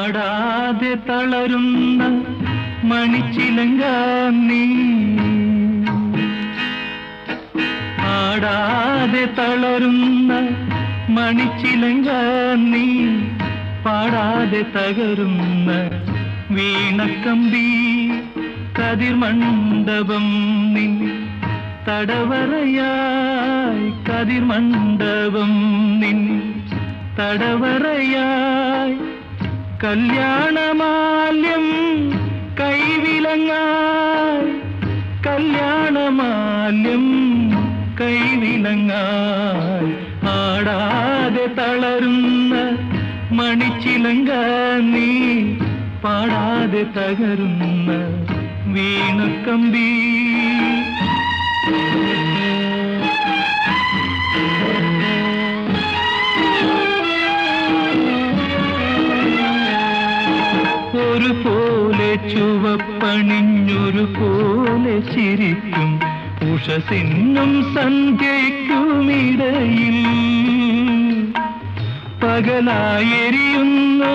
ആടാതെ തളരുന്ന മണിച്ചിലങ്ക നീ ആടാതെ തളരുന്ന മണിച്ചിലങ്ക നീ പാടാതെ തകരുന്ന വീണക്കമ്പി കതിർമണ്ഡപം നിൻ തടവറയായി കതിർമണ്ഡപം നിൻ തടവറയായി കല്യാണമാല്യം കൈവിലങ്ങായി കല്യാണമാല്യം കൈവിലങ്ങായി ആടാതെ തളരുന്ന മണിച്ചിലങ്ക നീ പാടാതെ തകരുന്ന വീണക്കമ്പി ഒരു പോലെ ചുവപ്പണിഞ്ഞൊരു പോലെ ചിരിക്കും ഉഷസിന്നും സന്ധ്യയ്ക്കുമിടയിൽ പകലായെരിയുന്നു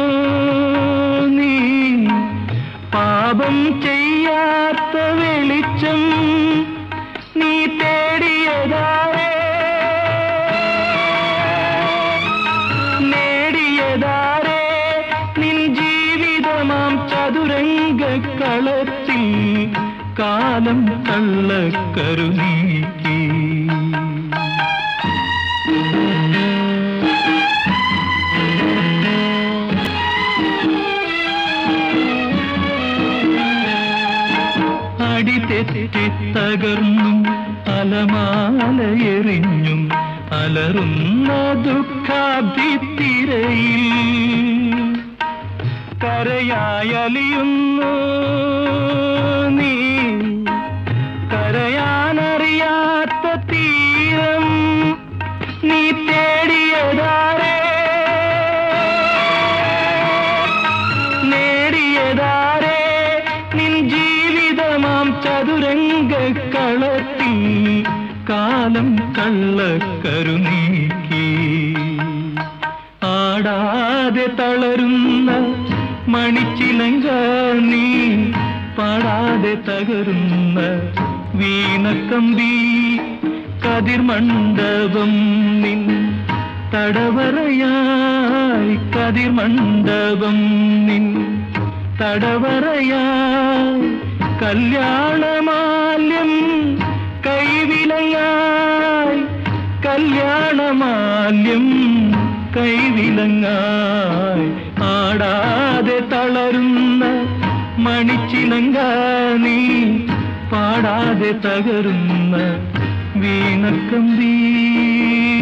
നീ പാപം ചെയ്യാത്ത വെളിച്ചം നീ തേടിയതാരേ നേടിയതാരേ നിൻ ജീവിതമാം ചതുരംഗ കളത്തിൽ കാലം കള്ളക്കരു നീക്കി അടിതെറ്റി തകർന്നും അലമാലയെറിഞ്ഞും അലറുന്ന ദുഃഖാബ്ദിത്തിരയിൽ കരയായലിയുന്നു നീ കരയാനറിയാത്ത തീരം നീ തേടിയതാരേ നേടിയതാരേ നിൻ ജീവിതമാം ചതുരംഗ കളത്തിൽ കാലം കള്ളക്കരു നീക്കി ആടാതെ തളരുന്ന മണിച്ചിലങ്ക നീ പാടാതെ തകരുന്ന വീണക്കമ്പി കതിർമണ്ഡപം നിൻ തടവറയായി കതിർമണ്ഡപം നിൻ തടവറയായി കല്യാണമാല്യം കൈവിലങ്ങായി കല്യാണമാല്യം കൈവിലങ്ങായി ആടാതെ തളരുന്ന മണിച്ചിലങ്ക നീ പാടാതെ തകരുന്ന വീണക്കമ്പീ